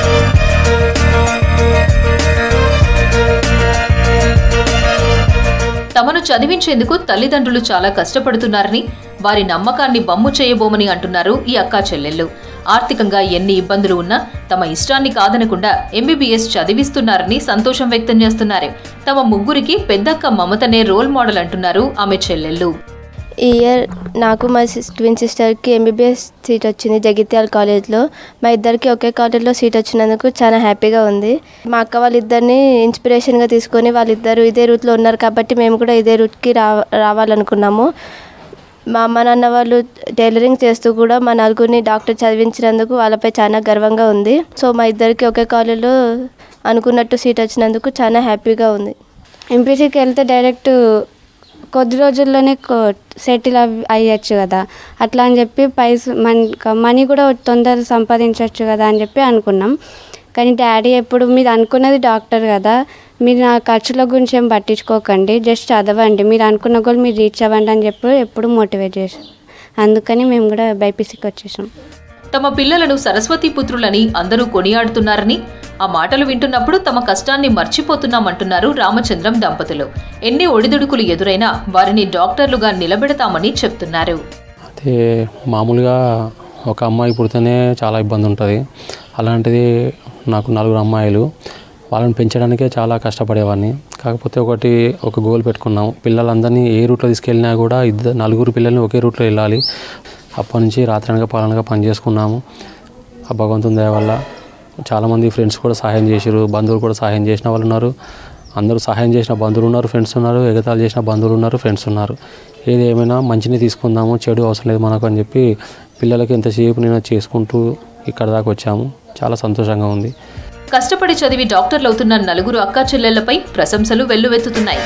తమను చదివించేందుకు తల్లిదండ్రులు చాలా కష్టపడుతున్నారని వారి నమ్మకాన్ని బమ్ము చేయబోమని అంటున్నారు ఈ అక్కా చెల్లెళ్ళు ఆర్థికంగా ఎన్ని ఇబ్బందులు ఉన్నా తమ ఇష్టాన్ని కాదనకుండా ఎంబీబీఎస్ చదివిస్తున్నారని సంతోషం వ్యక్తం చేస్తున్నారు తమ ముగ్గురికి పెద్దక్క మమతనే రోల్ మోడల్ అంటున్నారు ఆమె చెల్లెళ్ళు ఈ ఇయర్ నాకు మా సిస్ ట్విన్ సిస్టర్కి ఎంబీబీఎస్ సీట్ వచ్చింది జగిత్యాల కాలేజ్లో మా ఇద్దరికి ఒకే కాలేజ్లో సీట్ వచ్చినందుకు చాలా హ్యాపీగా ఉంది మా అక్క వాళ్ళిద్దరిని ఇన్స్పిరేషన్గా తీసుకొని వాళ్ళిద్దరు ఇదే రూట్లో ఉన్నారు కాబట్టి మేము కూడా ఇదే రూట్కి రా రావాలనుకున్నాము మా అమ్మ నాన్న వాళ్ళు టైలరింగ్ చేస్తూ కూడా మా నలుగురిని డాక్టర్ చదివించినందుకు వాళ్ళపై చాలా గర్వంగా ఉంది సో మా ఇద్దరికి ఒకే కాలేజ్లో అనుకున్నట్టు సీట్ వచ్చినందుకు చాలా హ్యాపీగా ఉంది ఎంపీసీకి వెళ్తే డైరెక్ట్ కొద్ది రోజుల్లోనే సెటిల్ అయ్యచ్చు కదా అట్లా అని చెప్పి పైస మన్ మనీ కూడా తొందరగా సంపాదించవచ్చు కదా అని చెప్పి అనుకున్నాం కానీ డాడీ ఎప్పుడు మీరు అనుకున్నది డాక్టర్ కదా మీరు నా ఖర్చుల గురించి ఏం పట్టించుకోకండి జస్ట్ చదవండి మీరు అనుకున్న గోల్ మీరు రీచ్ అవ్వండి అని చెప్పి ఎప్పుడు మోటివేట్ చేశాం అందుకని మేము కూడా బైపీసీకి వచ్చేసాం తమ పిల్లలను సరస్వతి పుత్రులని అందరూ కొనియాడుతున్నారని ఆ మాటలు వింటున్నప్పుడు తమ కష్టాన్ని మర్చిపోతున్నామంటున్నారు రామచంద్రం దంపతులు ఎన్ని ఒడిదుడుకులు ఎదురైనా వారిని డాక్టర్లుగా నిలబెడతామని చెప్తున్నారు అయితే మామూలుగా ఒక అమ్మాయి పుడితేనే చాలా ఇబ్బంది ఉంటుంది అలాంటిది నాకు నలుగురు అమ్మాయిలు వాళ్ళని పెంచడానికే చాలా కష్టపడేవాడిని కాకపోతే ఒకటి ఒక గోల్ పెట్టుకున్నాం పిల్లలందరినీ ఏ రూట్లో తీసుకెళ్ళినా కూడా ఇద్దరు నలుగురు పిల్లల్ని ఒకే రూట్లో వెళ్ళాలి అప్పటి నుంచి రాత్రనగా పాలనగా పని చేసుకున్నాము ఆ భగవంతుని దయ వల్ల చాలామంది ఫ్రెండ్స్ కూడా సహాయం చేశారు బంధువులు కూడా సహాయం చేసిన వాళ్ళు ఉన్నారు అందరూ సహాయం చేసిన బంధువులు ఉన్నారు ఫ్రెండ్స్ ఉన్నారు ఎగతాలు చేసిన బంధువులు ఉన్నారు ఫ్రెండ్స్ ఉన్నారు ఏది ఏమైనా మంచిని తీసుకుందాము చెడు అవసరం లేదు మనకు అని చెప్పి పిల్లలకి ఎంతసేపు నేను చేసుకుంటూ ఇక్కడ దాకా వచ్చాము చాలా సంతోషంగా ఉంది కష్టపడి చదివి డాక్టర్లవుతున్న నలుగురు అక్కా చెల్లెళ్లపై ప్రశంసలు వెల్లువెత్తుతున్నాయి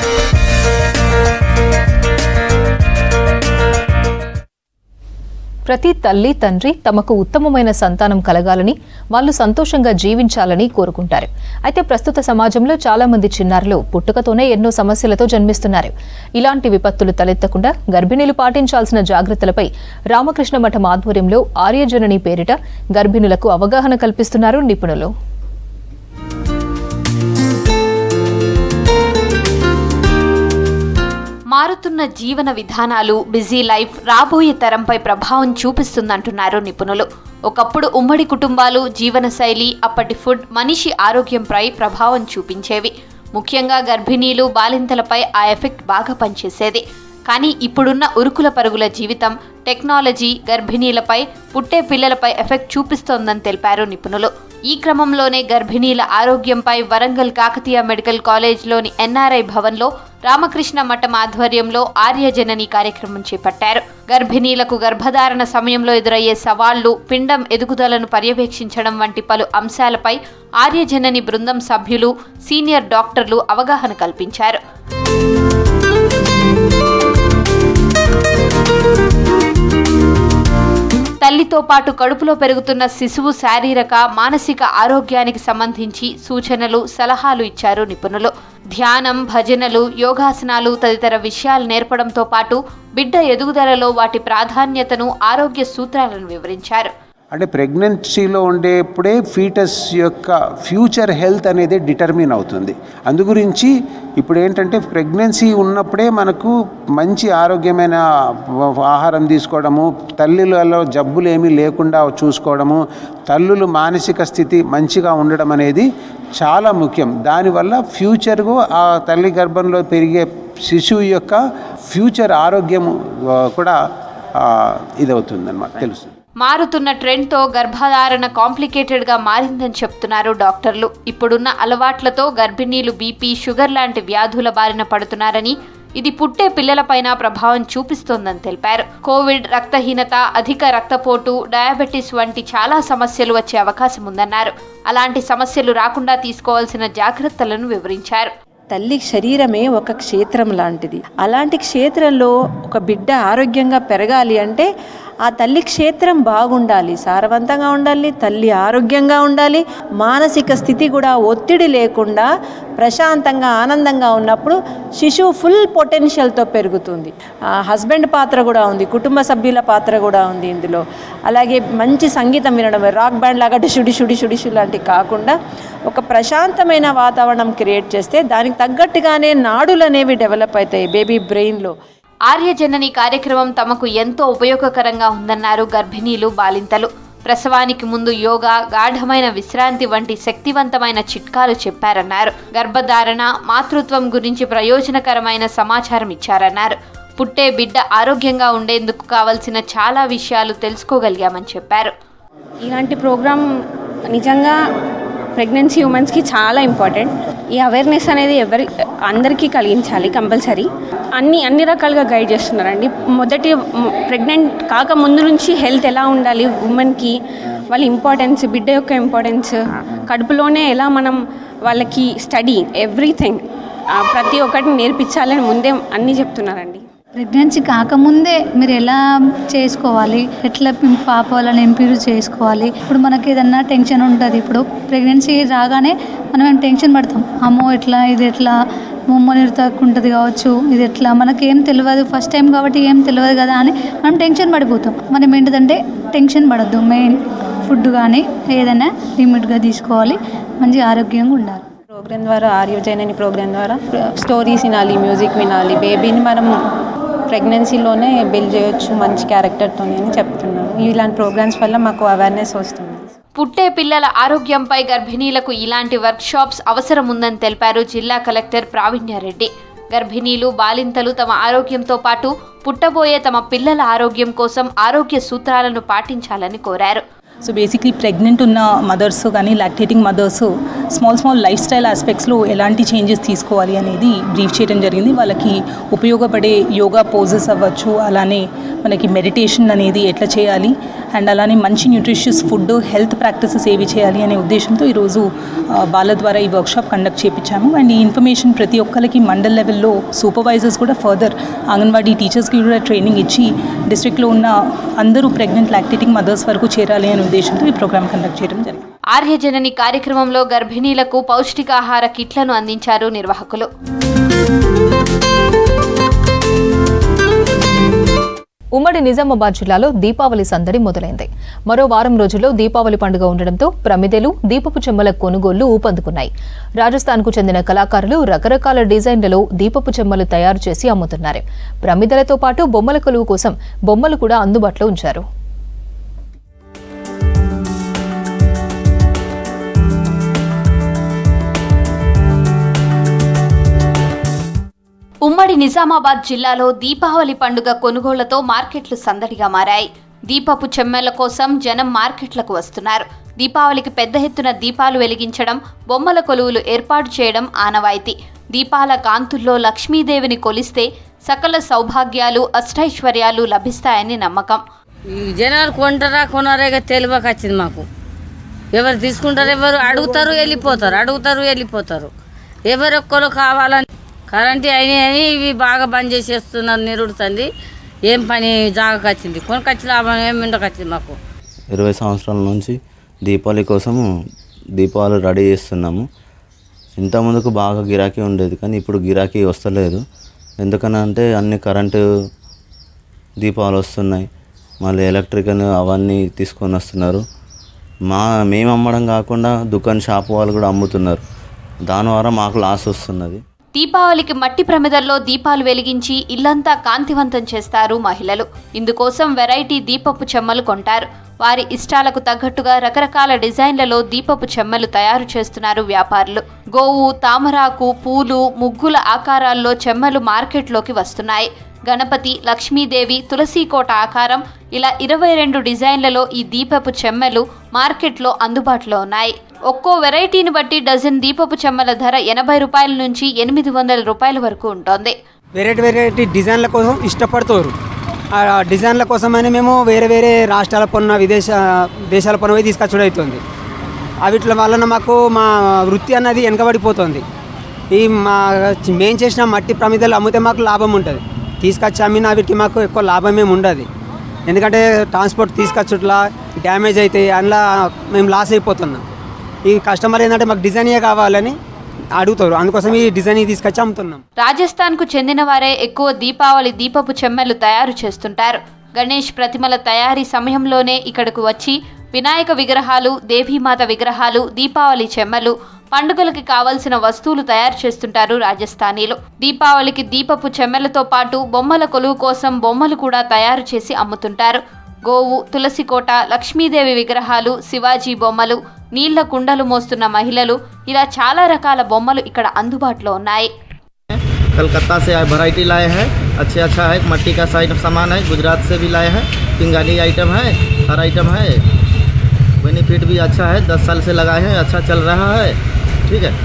ప్రతి తల్లి తండ్రి తమకు ఉత్తమమైన సంతానం కలగాలని వాళ్ళు సంతోషంగా జీవించాలని కోరుకుంటారు అయితే ప్రస్తుత సమాజంలో చాలా మంది చిన్నారులు పుట్టుకతోనే ఎన్నో సమస్యలతో జన్మిస్తున్నారు ఇలాంటి విపత్తులు తలెత్తకుండా గర్భిణీలు పాటించాల్సిన జాగ్రత్తలపై రామకృష్ణ మఠం ఆధ్వర్యంలో ఆర్యజనని పేరిట గర్భిణులకు అవగాహన కల్పిస్తున్నారు నిపుణులు మారుతున్న జీవన విధానాలు బిజీ లైఫ్ రాబోయే తరంపై ప్రభావం చూపిస్తుందంటున్నారు నిపుణులు ఒకప్పుడు ఉమ్మడి కుటుంబాలు జీవనశైలి అప్పటి ఫుడ్ మనిషి ఆరోగ్యంపై ప్రభావం చూపించేవి ముఖ్యంగా గర్భిణీలు బాలింతలపై ఆ ఎఫెక్ట్ బాగా పనిచేసేది కానీ ఇప్పుడున్న ఉరుకుల పరుగుల జీవితం టెక్నాలజీ గర్భిణీలపై పుట్టే పిల్లలపై ఎఫెక్ట్ చూపిస్తోందని తెలిపారు నిపుణులు ఈ క్రమంలోనే గర్భిణీల ఆరోగ్యంపై వరంగల్ కాకతీయ మెడికల్ కాలేజ్లోని ఎన్ఆర్ఐ భవన్లో రామకృష్ణ మఠం ఆధ్వర్యంలో ఆర్యజనని కార్యక్రమం చేపట్టారు గర్భిణీలకు గర్భధారణ సమయంలో ఎదురయ్యే సవాళ్లు పిండం ఎదుగుదలను పర్యవేక్షించడం వంటి పలు అంశాలపై ఆర్యజనని బృందం సభ్యులు సీనియర్ డాక్టర్లు అవగాహన కల్పించారు తల్లి తల్లితో పాటు కడుపులో పెరుగుతున్న శిశువు శారీరక మానసిక ఆరోగ్యానికి సంబంధించి సూచనలు సలహాలు ఇచ్చారు నిపుణులు ధ్యానం భజనలు యోగాసనాలు తదితర విషయాలు నేర్పడంతో పాటు బిడ్డ ఎదుగుదలలో వాటి ప్రాధాన్యతను ఆరోగ్య సూత్రాలను వివరించారు అంటే ప్రెగ్నెన్సీలో ఉండేప్పుడే ఫీటస్ యొక్క ఫ్యూచర్ హెల్త్ అనేది డిటర్మిన్ అవుతుంది అందుగురించి ఇప్పుడు ఏంటంటే ప్రెగ్నెన్సీ ఉన్నప్పుడే మనకు మంచి ఆరోగ్యమైన ఆహారం తీసుకోవడము తల్లులలో జబ్బులు ఏమీ లేకుండా చూసుకోవడము తల్లులు మానసిక స్థితి మంచిగా ఉండడం అనేది చాలా ముఖ్యం దానివల్ల ఫ్యూచర్కు ఆ తల్లి గర్భంలో పెరిగే శిశువు యొక్క ఫ్యూచర్ ఆరోగ్యం ఆ, కూడా ఆ, ఇదవుతుందన్నమాట తెలుస్తుంది మారుతున్న ట్రెండ్తో గర్భధారణ కాంప్లికేటెడ్గా మారిందని చెప్తున్నారు డాక్టర్లు ఇప్పుడున్న అలవాట్లతో గర్భిణీలు బీపీ షుగర్ లాంటి వ్యాధుల బారిన పడుతున్నారని ఇది పుట్టే పిల్లలపైన ప్రభావం చూపిస్తోందని తెలిపారు కోవిడ్ రక్తహీనత అధిక రక్తపోటు డయాబెటీస్ వంటి చాలా సమస్యలు వచ్చే అవకాశం ఉందన్నారు అలాంటి సమస్యలు రాకుండా తీసుకోవాల్సిన జాగ్రత్తలను వివరించారు తల్లి శరీరమే ఒక క్షేత్రం లాంటిది అలాంటి క్షేత్రంలో ఒక బిడ్డ ఆరోగ్యంగా పెరగాలి అంటే ఆ తల్లి క్షేత్రం బాగుండాలి సారవంతంగా ఉండాలి తల్లి ఆరోగ్యంగా ఉండాలి మానసిక స్థితి కూడా ఒత్తిడి లేకుండా ప్రశాంతంగా ఆనందంగా ఉన్నప్పుడు శిశువు ఫుల్ పొటెన్షియల్తో పెరుగుతుంది ఆ హస్బెండ్ పాత్ర కూడా ఉంది కుటుంబ సభ్యుల పాత్ర కూడా ఉంది ఇందులో అలాగే మంచి సంగీతం వినడం రాక్ బ్యాండ్ లాగా డిషు డిషు డిషు డిషు లాంటి కాకుండా ఒక ప్రశాంతమైన వాతావరణం క్రియేట్ చేస్తే దానికి తగ్గట్టుగానే నాడులు అనేవి డెవలప్ అవుతాయి బేబీ బ్రెయిన్లో ఆర్యజనని కార్యక్రమం తమకు ఎంతో ఉపయోగకరంగా ఉందన్నారు గర్భిణీలు బాలింతలు ప్రసవానికి ముందు యోగా గాఢమైన విశ్రాంతి వంటి శక్తివంతమైన చిట్కాలు చెప్పారన్నారు గర్భధారణ మాతృత్వం గురించి ప్రయోజనకరమైన సమాచారం ఇచ్చారన్నారు పుట్టే బిడ్డ ఆరోగ్యంగా ఉండేందుకు కావలసిన చాలా విషయాలు తెలుసుకోగలిగామని చెప్పారు ఇలాంటి ప్రోగ్రామ్ నిజంగా ప్రెగ్నెన్సీ ఉమెన్స్కి చాలా ఇంపార్టెంట్ ఈ అవేర్నెస్ అనేది ఎవరి అందరికీ కలిగించాలి కంపల్సరీ అన్ని అన్ని రకాలుగా గైడ్ చేస్తున్నారండి మొదటి ప్రెగ్నెంట్ కాక ముందు నుంచి హెల్త్ ఎలా ఉండాలి ఉమెన్కి వాళ్ళ ఇంపార్టెన్స్ బిడ్డ యొక్క ఇంపార్టెన్స్ కడుపులోనే ఎలా మనం వాళ్ళకి స్టడీ ఎవ్రీథింగ్ ప్రతి ఒక్కటి నేర్పించాలని ముందే అన్నీ చెప్తున్నారండి ప్రెగ్నెన్సీ కాకముందే మీరు ఎలా చేసుకోవాలి ఎట్లా పి- పాప వాళ్ళని ఇంప్రూవ్ చేసుకోవాలి ఇప్పుడు మనకి ఏదన్నా టెన్షన్ ఉంటుంది ఇప్పుడు ప్రెగ్నెన్సీ రాగానే మనం ఏం టెన్షన్ పడతాం అమ్మో ఎట్లా ఇది ఎట్లా ముమ్మని తగ్గుంటుంది కావచ్చు ఇది ఎట్లా మనకేం తెలియదు ఫస్ట్ టైం కాబట్టి ఏం తెలియదు కదా అని మనం టెన్షన్ పడిపోతాం మనం ఏంటిదంటే టెన్షన్ పడద్దు మెయిన్ ఫుడ్ కానీ ఏదైనా లిమిట్గా తీసుకోవాలి మంచి ఆరోగ్యంగా ఉండాలి ప్రోగ్రామ్ ద్వారా ఆర్యోజైన్ ప్రోగ్రామ్ ద్వారా స్టోరీస్ వినాలి మ్యూజిక్ వినాలి బేబీని మనం ప్రెగ్నెన్సీలోనే బిల్డ్ చేయొచ్చు మంచి క్యారెక్టర్తో అని చెప్తున్నాను ఇలాంటి ప్రోగ్రామ్స్ వల్ల మాకు అవేర్నెస్ వస్తుంది పుట్టే పిల్లల ఆరోగ్యంపై గర్భిణీలకు ఇలాంటి వర్క్షాప్స్ అవసరం ఉందని తెలిపారు జిల్లా కలెక్టర్ ప్రావీణ్యారెడ్డి గర్భిణీలు బాలింతలు తమ ఆరోగ్యంతో పాటు పుట్టబోయే తమ పిల్లల ఆరోగ్యం కోసం ఆరోగ్య సూత్రాలను పాటించాలని కోరారు సో బేసిక్లీ ప్రెగ్నెంట్ ఉన్న మదర్స్ కానీ lactating mothers small small life style ఆస్పెక్ట్స్లో ఎలాంటి చేంజెస్ తీసుకోవాలి అనేది బ్రీఫ్ చేయడం జరిగింది వాళ్ళకి ఉపయోగపడే యోగా పోజెస్ అవ్వచ్చు అలానే మనకి మెడిటేషన్ అనేది ఎట్లా చేయాలి అండ్ అలానే మంచి న్యూట్రిషియస్ ఫుడ్ హెల్త్ ప్రాక్టీసెస్ ఏవి చేయాలి అనే ఉద్దేశంతో ఈరోజు ఆ, వాళ్ళ ద్వారా ఈ వర్క్షాప్ కండక్ట్ చేయించాము అండ్ ఈ ఇన్ఫర్మేషన్ ప్రతి ఒక్కరికి మండల్ లెవెల్లో సూపర్వైజర్స్ కూడా ఫర్దర్ అంగన్వాడీ టీచర్స్కి కూడా ట్రైనింగ్ ఇచ్చి డిస్ట్రిక్ట్లో ఉన్న అందరూ ప్రెగ్నెంట్ లాక్టేటింగ్ మదర్స్ వరకు చేరాలి అనే ఉద్దేశంతో ఈ ప్రోగ్రామ్ కండక్ట్ చేయడం జరిగింది ఆర్యజనని కార్యక్రమంలో గర్భిణీలకు పౌష్టికాహార కిట్లను అందించారు నిర్వాహకులు ఉమ్మడి నిజామాబాద్ జిల్లాలో దీపావళి సందడి మొదలైంది మరో వారం రోజుల్లో దీపావళి పండుగ ఉండడంతో ప్రమిదెలు దీపపు చెమ్మల కొనుగోళ్లు ఊపందుకున్నాయి రాజస్థాన్కు చెందిన కళాకారులు రకరకాల డిజైన్లలో దీపపు చెమ్మలు తయారు చేసి అమ్ముతున్నారు ప్రమిదలతో పాటు బొమ్మల కొలువు కోసం బొమ్మలు కూడా అందుబాటులో ఉంచారు ఉమ్మడి నిజామాబాద్ జిల్లాలో దీపావళి పండుగ కొనుగోళ్లతో మార్కెట్లు సందడిగా మారాయి దీపపు చెమ్మెల కోసం జనం మార్కెట్లకు వస్తున్నారు దీపావళికి పెద్ద ఎత్తున దీపాలు వెలిగించడం బొమ్మల కొలువులు ఏర్పాటు చేయడం ఆనవాయితీ దీపాల కాంతుల్లో లక్ష్మీదేవిని కొలిస్తే సకల సౌభాగ్యాలు అష్టైశ్వర్యాలు లభిస్తాయని నమ్మకం ఈ జనాలు కొంటారా కొనారేగా తెలియక వచ్చింది మాకు ఎవరు తీసుకుంటారు ఎవరు అడుగుతారు వెళ్ళిపోతారు అడుగుతారు వెళ్ళిపోతారు ఎవరొక్కరు కావాలని కరెంట్ అయినాయి అని ఇవి బాగా బంద్ చేసేస్తున్నారు నిరుడుతుంది ఏం పని జాగకు వచ్చింది కొనుకొచ్చి లాభం ఏం ఉండకొచ్చింది మాకు ఇరవై సంవత్సరాల నుంచి దీపావళి కోసం దీపావళి రెడీ చేస్తున్నాము ఇంతకుముందుకు బాగా గిరాకీ ఉండేది కానీ ఇప్పుడు గిరాకీ వస్తలేదు ఎందుకనంటే అన్ని కరెంటు దీపాలు వస్తున్నాయి మళ్ళీ ఎలక్ట్రికల్ అవన్నీ తీసుకొని వస్తున్నారు మా మేము అమ్మడం కాకుండా దుకాణం షాప్ వాళ్ళు కూడా అమ్ముతున్నారు దాని ద్వారా మాకు లాస్ వస్తున్నది దీపావళికి మట్టి ప్రమిదల్లో దీపాలు వెలిగించి ఇల్లంతా కాంతివంతం చేస్తారు మహిళలు ఇందుకోసం వెరైటీ దీపపు చెమ్మలు కొంటారు వారి ఇష్టాలకు తగ్గట్టుగా రకరకాల డిజైన్లలో దీపపు చెమ్మలు తయారు చేస్తున్నారు వ్యాపారులు గోవు తామరాకు పూలు ముగ్గుల ఆకారాల్లో చెమ్మలు మార్కెట్లోకి వస్తున్నాయి గణపతి లక్ష్మీదేవి తులసీకోట ఆకారం ఇలా ఇరవై రెండు డిజైన్లలో ఈ దీపపు చెమ్మెలు మార్కెట్లో అందుబాటులో ఉన్నాయి ఒక్కో వెరైటీని బట్టి డజన్ దీపపు చెమ్మల ధర ఎనభై రూపాయల నుంచి ఎనిమిది వందల రూపాయల వరకు ఉంటుంది వెరైటీ వెరైటీ డిజైన్ల కోసం ఇష్టపడుతారు ఆ డిజైన్ల కోసమని మేము వేరే వేరే రాష్ట్రాల పన్న విదేశ దేశాల పన్న పోయి తీసుకొచ్చడం అవుతుంది వీటి వలన మాకు మా వృత్తి అన్నది వెనకబడిపోతుంది ఈ మా మేము చేసిన మట్టి ప్రమిదలు అమ్మితే మాకు లాభం ఉంటుంది తీసుకొచ్చి అమ్మినా వీటికి మాకు ఎక్కువ లాభం ఏమి ఉండదు ఎందుకంటే ట్రాన్స్పోర్ట్ తీసుకొచ్చుట్లా డ్యామేజ్ అయితే అందులో మేము లాస్ అయిపోతున్నాం ఈ కస్టమర్ ఏంటంటే మాకు డిజైనే కావాలని అడుగుతారు అందుకోసం ఈ డిజైన్ తీసుకొచ్చి అమ్ముతున్నాం రాజస్థాన్కు చెందిన వారే ఎక్కువ దీపావళి దీపపు చెమ్మెలు తయారు చేస్తుంటారు గణేష్ ప్రతిమల తయారీ సమయంలోనే ఇక్కడకు వచ్చి వినాయక విగ్రహాలు దేవీమాత విగ్రహాలు దీపావళి చెమ్మలు పండుగలకి కావలసిన వస్తువులు తయారు చేస్తుంటారు రాజస్థానీలు దీపావళికి దీపపు చెమ్మెలతో పాటు బొమ్మల కొలువు కోసం బొమ్మలు కూడా తయారు చేసి అమ్ముతుంటారు గోవు తులసికోట లక్ష్మీదేవి విగ్రహాలు శివాజీ బొమ్మలు నీళ్ల కుండలు మోస్తున్న మహిళలు ఇలా చాలా రకాల బొమ్మలు ఇక్కడ అందుబాటులో ఉన్నాయి कलकत्ता से वैरायटी लाए हैं अच्छे अच्छा है मट्टी का साइड सामान है गुजरात से भी लाए हैं पिंगाली आइटम है हर आइटम है बेनिफिट भी अच्छा है दस साल से लगाए हैं अच्छा चल रहा है ठीक है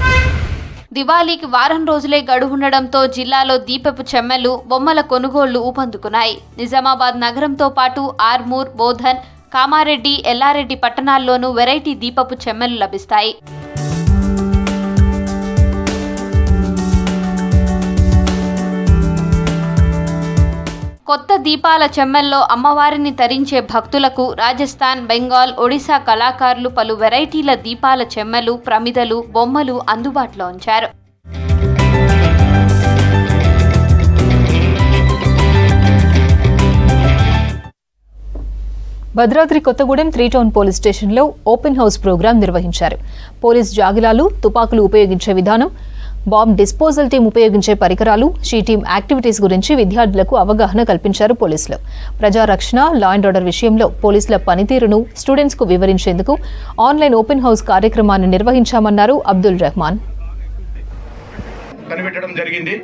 దివాళీకి వారం రోజులే గడువుండడంతో జిల్లాలో దీపపు చెమ్మెలు బొమ్మల కొనుగోళ్లు ఊపందుకున్నాయి నిజామాబాద్ నగరంతో పాటు ఆర్మూర్ బోధన్ కామారెడ్డి ఎల్లారెడ్డి పట్టణాల్లోనూ వెరైటీ దీపపు చెమ్మెలు లభిస్తాయి కొత్త దీపాల చెమ్మెల్లో అమ్మవారిని తరించే భక్తులకు రాజస్థాన్ బెంగాల్ ఒడిశా కళాకారులు పలు వెరైటీల దీపాల చెమ్మెలు ప్రమిదలు బొమ్మలు అందుబాటులో ఉంచారు Bhadradri Kothagudem three town police స్టేషన్లో ఓపెన్ హౌస్ ప్రోగ్రాం నిర్వహించారు పోలీస్ జాగిలాలు తుపాకులు ఉపయోగించే విధానం బాంబ్ డిస్పోజల్ టీం ఉపయోగించే పరికరాలు షీ టీం యాక్టివిటీస్ గురించి విద్యార్థులకు అవగాహన కల్పించారు పోలీసులు ప్రజారక్షణ లా అండ్ ఆర్డర్ విషయంలో పోలీసుల పనితీరును స్టూడెంట్స్ కు వివరించేందుకు ఆన్లైన్ ఓపెన్ హౌస్ కార్యక్రమాన్ని నిర్వహించామన్నారు అబ్దుల్ రెహమాన్ కనిపెట్టడం జరిగింది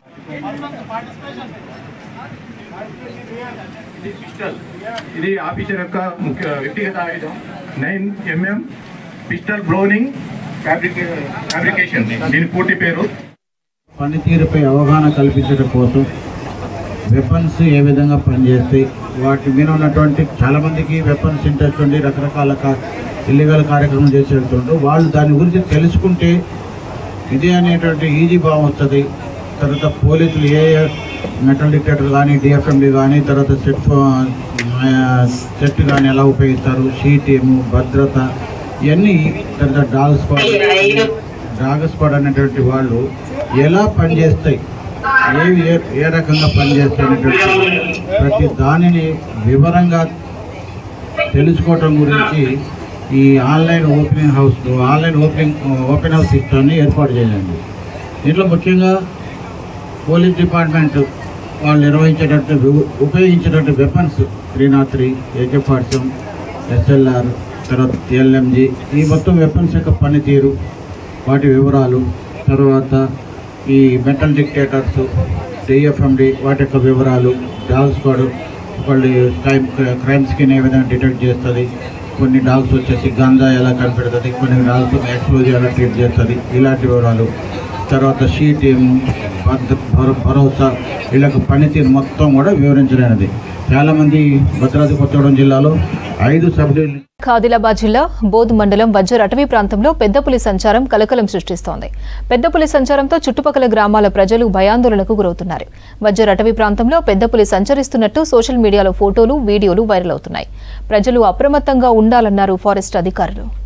పిస్టల్ ఇది ఆఫీసర్ యొక్క ముఖ్య వ్యక్తిగత ఆయుధం nine MM pistol Browning fabrication దీని పూర్తి పేరు పనితీరుపై అవగాహన కల్పించడం కోసం వెపన్స్ ఏ విధంగా పనిచేస్తాయి వాటి మీద ఉన్నటువంటి చాలామందికి వెపన్స్ ఇంట్రెస్ట్ ఉండి రకరకాల కా- ఇల్లీగల్ కార్యక్రమం చేసేటుండ్రు వాళ్ళు దాని గురించి తెలుసుకుంటే ఇదే అనేటువంటి ఈజీ భావం వస్తుంది తర్వాత పోలీసులు ఏ మెటల్ డిటెక్టర్ కానీ డిఎఫ్ఎండి కానీ తర్వాత సెట్ సెట్ కానీ ఎలా ఉపయోగిస్తారు షీటీము భద్రత ఇవన్నీ తర్వాత డాగ్ స్పాట్ డాగ్ స్పాట్ అనేటువంటి వాళ్ళు ఎలా పనిచేస్తాయి ఏవి ఏ ఏ రకంగా పనిచేస్తాయి అనేటువంటి ప్రతి దానిని వివరంగా తెలుసుకోవటం గురించి ఈ online opening house online opening open house సిస్టమ్ని ఏర్పాటు చేయండి దీంట్లో ముఖ్యంగా పోలీస్ డిపార్ట్మెంట్ వాళ్ళు నిర్వహించేటట్టు వి- ఉపయోగించేటట్టు weapons three not three AK forty SLR తర్వాత ఎల్ఎంజి ఈ మొత్తం వెపన్స్ యొక్క పనితీరు వాటి వివరాలు తర్వాత ఈ మెటల్ డిక్టేటర్స్ డిఎఫ్ఎండి వాటి యొక్క వివరాలు డాగ్ స్క్వాడ్ ఒకళ్ళు క్రైమ్ క్రైమ్ స్కిన్ ఏ విధంగా డిటెక్ట్ చేస్తుంది కొన్ని డాగ్స్ వచ్చేసి గంజా ఎలా కనిపెడుతుంది కొన్ని డాగ్స్ ఎక్స్ప్లోజివ్ ఎలా ట్రీట్ చేస్తుంది ఇలాంటి వివరాలు తర్వాత షీ టీము భద్ర- భరో- భరోసా వీళ్ళకి పనితీరు మొత్తం కూడా వివరించలేనిది చాలామంది భద్రాద్రి కొత్తగూడెం జిల్లాలో ఐదు సబ్ డివిజన్ ఆదిలాబాద్ జిల్లా బోధ్ మండలం వజ్జర్ అటవీ ప్రాంతంలో పెద్ద పులి సంచారం కలకలం సృష్టిస్తోంది పెద్ద పులి సంచారంతో చుట్టుపక్కల గ్రామాల ప్రజలు భయాందోళనకు గురవుతున్నారు వజ్జర్ అటవీ ప్రాంతంలో పెద్ద పులి సంచరిస్తున్నట్టు సోషల్ మీడియాలో ఫోటోలు వీడియోలు వైరల్ అవుతున్నాయి ప్రజలు అప్రమత్తంగా ఉండాలన్నారు ఫారెస్ట్ అధికారులు